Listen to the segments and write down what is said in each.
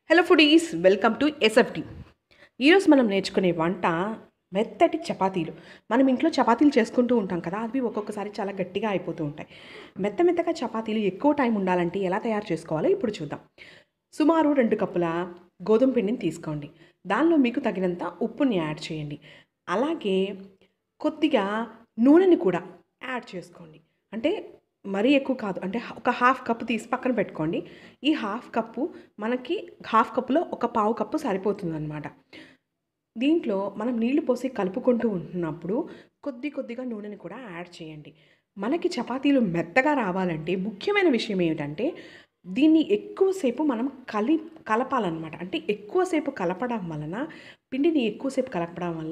hello foodies welcome to SFT ఈరోజు మనం నేర్చుకునే వంట మెత్తటి చపాతీలు మనం ఇంట్లో చపాతీలు చేసుకుంటూ ఉంటాం కదా అవి ఒక్కొక్కసారి చాలా గట్టిగా అయిపోతూ ఉంటాయి మెత్త మెత్తగా చపాతీలు ఎక్కువ టైం ఉండాలంటే ఎలా తయారు చేసుకోవాలో ఇప్పుడు చూద్దాం సుమారు రెండు కప్పుల గోధుమ పిండిని తీసుకోండి దానిలో మీకు తగినంత ఉప్పుని యాడ్ చేయండి అలాగే కొద్దిగా నూనెని కూడా యాడ్ చేసుకోండి అంటే మరీ ఎక్కువ కాదు అంటే ఒక హాఫ్ కప్పు తీసి పక్కన పెట్టుకోండి ఈ హాఫ్ కప్పు మనకి హాఫ్ కప్పులో ఒక పావు కప్పు సరిపోతుందన్నమాట దీంట్లో మనం నీళ్లు పోసి కలుపుకుంటూ ఉంటున్నప్పుడు కొద్ది కొద్దిగా నూనెని కూడా యాడ్ చేయండి మనకి చపాతీలు మెత్తగా రావాలంటే ముఖ్యమైన విషయం ఏమిటంటే దీన్ని ఎక్కువసేపు మనం కలి కలపాలన్నమాట అంటే ఎక్కువసేపు కలపడం వలన పిండిని ఎక్కువసేపు కలపడం వల్ల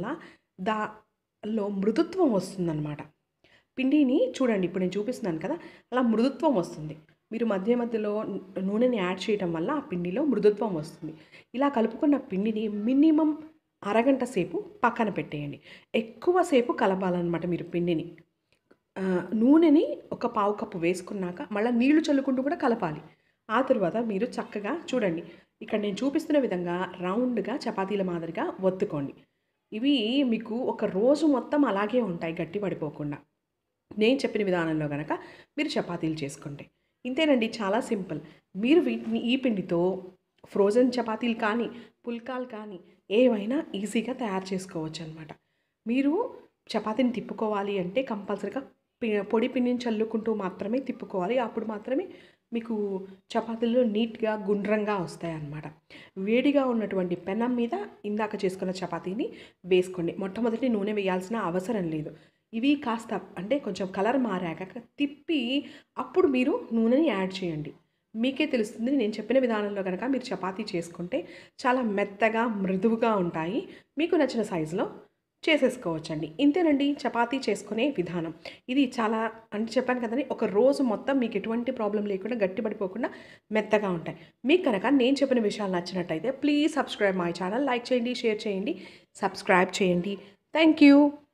దాలో మృదుత్వం వస్తుందన్నమాట పిండిని చూడండి ఇప్పుడు నేను చూపిస్తున్నాను కదా అలా మృదుత్వం వస్తుంది మీరు మధ్య మధ్యలో నూనెని యాడ్ చేయడం వల్ల ఆ పిండిలో మృదుత్వం వస్తుంది ఇలా కలుపుకున్న పిండిని మినిమం అరగంట సేపు పక్కన పెట్టేయండి ఎక్కువసేపు కలపాలన్నమాట మీరు పిండిని ఆ, నూనెని ఒక పావు కప్పు వేసుకున్నాక మళ్ళీ నీళ్లు చల్లుకుంటూ కూడా కలపాలి ఆ తర్వాత మీరు చక్కగా చూడండి ఇక్కడ నేను చూపిస్తున్న విధంగా రౌండ్గా చపాతీల మాదిరిగా ఒత్తుకోండి ఇవి మీకు ఒక రోజు మొత్తం అలాగే ఉంటాయి గట్టి పడిపోకుండా నేను చెప్పిన విధానంలో కనుక మీరు చపాతీలు చేసుకుంటే ఇంతేనండి చాలా సింపుల్ మీరు వీటిని ఈ పిండితో ఫ్రోజన్ చపాతీలు కానీ పుల్కాలు కానీ ఏవైనా ఈజీగా తయారు చేసుకోవచ్చు అనమాట మీరు చపాతీని తిప్పుకోవాలి అంటే కంపల్సరీగా పి- పొడి పిండిని చల్లుకుంటూ మాత్రమే తిప్పుకోవాలి అప్పుడు మాత్రమే మీకు చపాతీలు నీట్గా గుండ్రంగా వస్తాయి అన్నమాట వేడిగా ఉన్నటువంటి పెనం మీద ఇందాక చేసుకున్న చపాతీని వేసుకోండి మొట్టమొదటి నూనె వేయాల్సిన అవసరం లేదు ఇవి కాస్త అంటే కొంచెం కలర్ మారాక తిప్పి అప్పుడు మీరు నూనెని యాడ్ చేయండి మీకే తెలుస్తుంది నేను చెప్పిన విధానంలో కనుక మీరు చపాతీ చేసుకుంటే చాలా మెత్తగా మృదువుగా ఉంటాయి మీకు నచ్చిన సైజులో చేసేసుకోవచ్చండి ఇంతేనండి చపాతీ చేసుకునే విధానం ఇది చాలా అంటే చెప్పాను కదండి ఒక రోజు మొత్తం మీకు ఎటువంటి ప్రాబ్లం లేకుండా గట్టిపడిపోకుండా మెత్తగా ఉంటాయి మీకు కనుక నేను చెప్పిన విషయాలు నచ్చినట్టయితే please subscribe my channel like చేయండి షేర్ చేయండి సబ్స్క్రైబ్ చేయండి థ్యాంక్ యూ